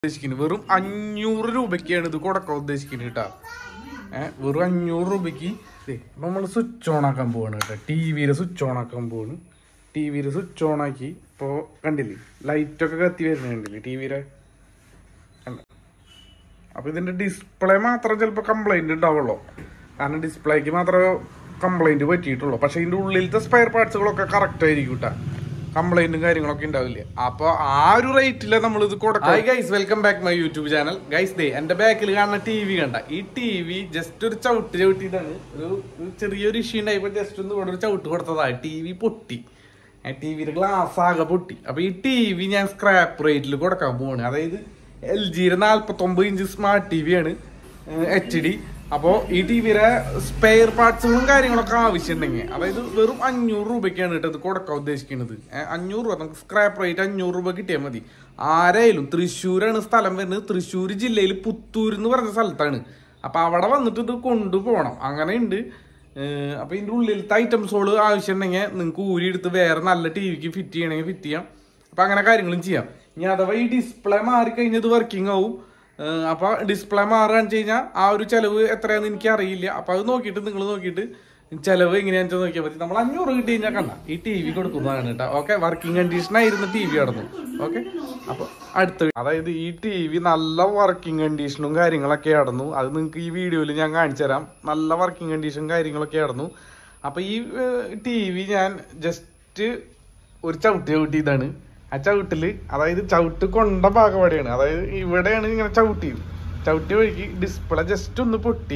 ഉദ്ദേശിക്കുന്നത് വെറും അഞ്ഞൂറ് രൂപയ്ക്കാണ് ഇത് കൊടുക്കാൻ ഉദ്ദേശിക്കുന്നത് കേട്ടോ ഏഹ് വെറും അഞ്ഞൂറ് രൂപയ്ക്ക് ദേ, ഇപ്പൊ നമ്മൾ സ്വിച്ച് ഓൺ ആക്കാൻ പോവാണ് കേട്ടോ ടി വിയിൽ സ്വിച്ച് ഓൺ ആക്കാൻ പോവാണ് ടി വിയിൽ സ്വിച്ച് ഓൺ ആക്കി ഇപ്പോൾ കണ്ടില്ലേ ലൈറ്റൊക്കെ കത്തി വരുന്നത് കണ്ടില്ലേ ടി വിയിലെ കണ്ട അപ്പൊ ഇതിന്റെ ഡിസ്പ്ലേ മാത്രം ചിലപ്പോൾ കംപ്ലൈന്റ് ഉണ്ടാവുള്ളൂ കാരണം ഡിസ്പ്ലേക്ക് മാത്രമേ കംപ്ലൈന്റ് പറ്റിയിട്ടുള്ളൂ പക്ഷെ ഇതിന്റെ ഉള്ളിലത്തെ സ്പെയർ പാർട്സുകളൊക്കെ കറക്റ്റ് ആയിരിക്കും കേട്ടോ കംപ്ലൈന്റും കാര്യങ്ങളൊക്കെ ഉണ്ടാവില്ല അപ്പൊ ആ ഒരു റേറ്റില് നമ്മൾ ഇത് കൊടുക്കാം hi guys welcome back my YouTube channel guys ദേ എന്റെ ബാക്കിൽ കാണുന്ന ടി വി കണ്ട ഈ ടി വി ജസ്റ്റ് ഒരു ചവിട്ട് ചവിട്ടിയിട്ടാണ് ഒരു ഒരു ചെറിയൊരു ഇഷ്യൂ ഉണ്ടായപ്പോൾ ജസ്റ്റ് ഒന്ന് ഇവിടെ ഒരു ചവിട്ട് കൊടുത്തതാണ് ടി വി പൊട്ടി ടി വിയുടെ ഗ്ലാസ് ആകെ പൊട്ടി അപ്പൊ ഈ ടി വി ഞാൻ സ്ക്രാപ്പ് റേറ്റിൽ കൊടുക്കാൻ പോവാണ് അതായത് എൽ ജിയുടെ നാല്പത്തി ഒമ്പത് ഇഞ്ച് സ്മാർട്ട് ടി വി ആണ് എച്ച് ഡി അപ്പോൾ ഈ ടി വിയുടെ സ്പെയർ പാർട്സുകളും കാര്യങ്ങളൊക്കെ ആവശ്യമുണ്ടെങ്കിൽ അതായത് വെറും അഞ്ഞൂറ് രൂപയ്ക്കാണ് കേട്ടോ ഇത് കൊടുക്കാൻ ഉദ്ദേശിക്കുന്നത് ഏ, അഞ്ഞൂറ് രൂപ നമുക്ക് സ്ക്രാപ്പ് റേറ്റ് അഞ്ഞൂറ് രൂപ കിട്ടിയാൽ മതി ആരായാലും തൃശ്ശൂരാണ് സ്ഥലം വരുന്നത് തൃശ്ശൂർ ജില്ലയിൽ പുത്തൂർ എന്ന് പറഞ്ഞ സ്ഥലത്താണ് അപ്പൊ അവിടെ വന്നിട്ട് ഇത് കൊണ്ടുപോകണം അങ്ങനെ ഉണ്ട് അപ്പൊ ഇതിന്റെ ഉള്ളിലത്തെ ഐറ്റംസുകൾ ആവശ്യമുണ്ടെങ്കിൽ നിങ്ങൾക്ക് ഊരിയെടുത്ത് വേറെ നല്ല ടി വിക്ക് ഫിറ്റ് ചെയ്യണമെങ്കിൽ ഫിറ്റ് ചെയ്യാം അപ്പൊ അങ്ങനെ കാര്യങ്ങളും ചെയ്യാം ഇനി അഥവാ ഈ ഡിസ്പ്ലേ മാറിക്കഴിഞ്ഞത് വർക്കിംഗ് ആവും ഏഹ് അപ്പൊ ഡിസ്പ്ലേ മാറുകയാണെന്ന് വെച്ച് കഴിഞ്ഞാൽ ആ ഒരു ചെലവ് എത്രയാന്ന് എനിക്ക് അറിയില്ല അപ്പൊ അത് നോക്കിയിട്ട് നിങ്ങൾ നോക്കിയിട്ട് ചെലവ് എങ്ങനെയാണെന്ന് വെച്ചാൽ നോക്കിയാൽ മതി നമ്മൾ അഞ്ഞൂറ് കിട്ടി കഴിഞ്ഞാൽ കണ്ട ഈ ടി വി കൊടുക്കുന്നതാണ് കേട്ടോ ഓക്കെ വർക്കിംഗ് കണ്ടീഷൻ ആയിരുന്നു ടി വി കടന്നു ഓക്കെ അപ്പൊ അടുത്ത അതായത് ഈ ടി വി നല്ല വർക്കിംഗ് കണ്ടീഷനും കാര്യങ്ങളൊക്കെ ആയിരുന്നു അത് നിങ്ങൾക്ക് ഈ വീഡിയോയിൽ ഞാൻ കാണിച്ചു തരാം നല്ല വർക്കിംഗ് കണ്ടീഷനും കാര്യങ്ങളൊക്കെ ആയിരുന്നു അപ്പൊ ഈ ടി വി ഞാൻ ജസ്റ്റ് ഒരു ചവിട്ട് ചവിട്ടിയതാണ് ആ ചവിട്ടില് അതായത് ചവിട്ട് കൊണ്ട ഭാഗപടിയാണ് അതായത് ഇവിടെയാണ് ഇങ്ങനെ ചവിട്ടിയത് ചവിട്ടിയ വഴിക്ക് ഡിസ്പ്ലേ ജസ്റ്റ് ഒന്ന് പൊട്ടി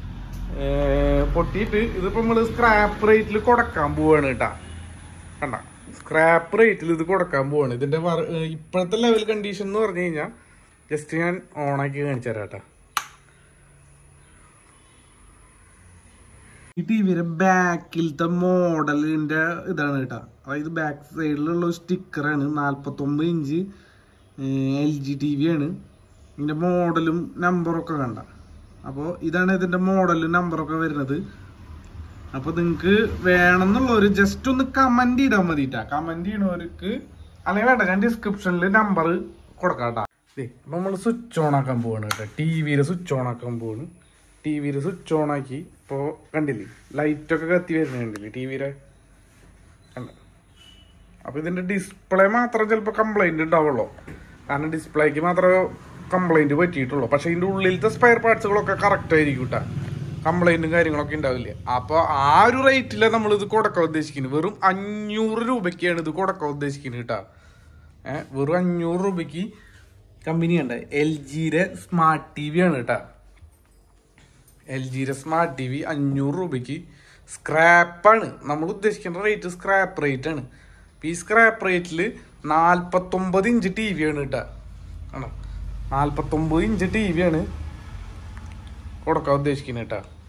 ഏർ പൊട്ടിയിട്ട് ഇതിപ്പോ നമ്മള് സ്ക്രാപ്പ് റേറ്റിൽ കൊടുക്കാൻ പോവാണ് കേട്ടാ കണ്ട സ്ക്രാപ്പ് റേറ്റിൽ ഇത് കൊടുക്കാൻ പോവാണ് ഇതിന്റെ വർ- ഏർ ഇപ്പോഴത്തെ ലെവൽ കണ്ടീഷൻ എന്ന് പറഞ്ഞു കഴിഞ്ഞാൽ ജസ്റ്റ് ഞാൻ ഓണാക്കി കാണിച്ചു തരാം കേട്ടാ ഈ ടി വിയുടെ ബാക്കിലത്തെ മോഡലിന്റെ ഇതാണ് കേട്ടോ അതായത് ബാക്ക് സൈഡിലുള്ള ഒരു സ്റ്റിക്കറാണ് നാൽപ്പത്തൊമ്പത് inch L G T V ആണ് ഇതിന്റെ മോഡലും നമ്പറൊക്കെ കണ്ട അപ്പോൾ ഇതാണ് ഇതിന്റെ മോഡലും നമ്പറൊക്കെ വരുന്നത് അപ്പോൾ നിങ്ങൾക്ക് വേണമെന്നുള്ളവർ ജസ്റ്റ് ഒന്ന് കമന്റ് ചെയ്താൽ മതി കേട്ടോ കമന്റ് ചെയ്യണവർക്ക് അല്ലെങ്കിൽ വേണ്ട ഞാൻ ഡിസ്ക്രിപ്ഷനിൽ നമ്പർ കൊടുക്കാം കേട്ടോ അപ്പൊ നമ്മൾ സ്വിച്ച് ഓൺ ആക്കാൻ പോവാണ് കേട്ടോ ടി വിയിൽ സ്വിച്ച് ഓൺ ആക്കാൻ പോവാണ് ടി വിയിൽ സ്വിച്ച് ഓൺ ആക്കി ഇപ്പോൾ കണ്ടില്ലേ ലൈറ്റൊക്കെ കത്തി വരുന്നത് കണ്ടില്ലേ ടി വിയുടെ കണ്ട അപ്പൊ ഇതിന്റെ ഡിസ്പ്ലേ മാത്രം ചിലപ്പോൾ കംപ്ലൈന്റ് ഉണ്ടാവുള്ളൂ കാരണം ഡിസ്പ്ലേക്ക് മാത്രമേ കംപ്ലൈന്റ് പറ്റിയിട്ടുള്ളൂ പക്ഷെ ഇതിന്റെ ഉള്ളിലത്തെ സ്പെയർ പാർട്സുകളൊക്കെ കറക്റ്റ് ആയിരിക്കും കേട്ടോ കംപ്ലൈന്റും കാര്യങ്ങളൊക്കെ ഉണ്ടാവില്ല അപ്പൊ ആ ഒരു റേറ്റില് നമ്മൾ ഇത് കൊടുക്കാൻ ഉദ്ദേശിക്കുന്നത് വെറും അഞ്ഞൂറ് രൂപയ്ക്കാണ് ഇത് കൊടുക്കാൻ ഉദ്ദേശിക്കുന്നത് കേട്ടോ ഏഹ് വെറും അഞ്ഞൂറ് രൂപയ്ക്ക് കമ്പനി ഉണ്ട് എൽ ജിയുടെ സ്മാർട്ട് ടി വി ആണ് കേട്ടോ എൽ ജിയുടെ സ്മാർട്ട് ടി വി അഞ്ഞൂറ് രൂപയ്ക്ക് സ്ക്രാപ്പാണ് നമ്മൾ ഉദ്ദേശിക്കുന്ന റേറ്റ് സ്ക്രാപ്പ് റേറ്റ് ആണ് ഇപ്പം ഈ സ്ക്രാപ്പ് റേറ്റിൽ നാൽപ്പത്തൊമ്പത് ഇഞ്ച് ടി വി ആണ് കേട്ടോ ആണോ നാൽപ്പത്തൊമ്പത് ഇഞ്ച് ടി വി ആണ് കൊടുക്കാൻ ഉദ്ദേശിക്കുന്നത് കേട്ടോ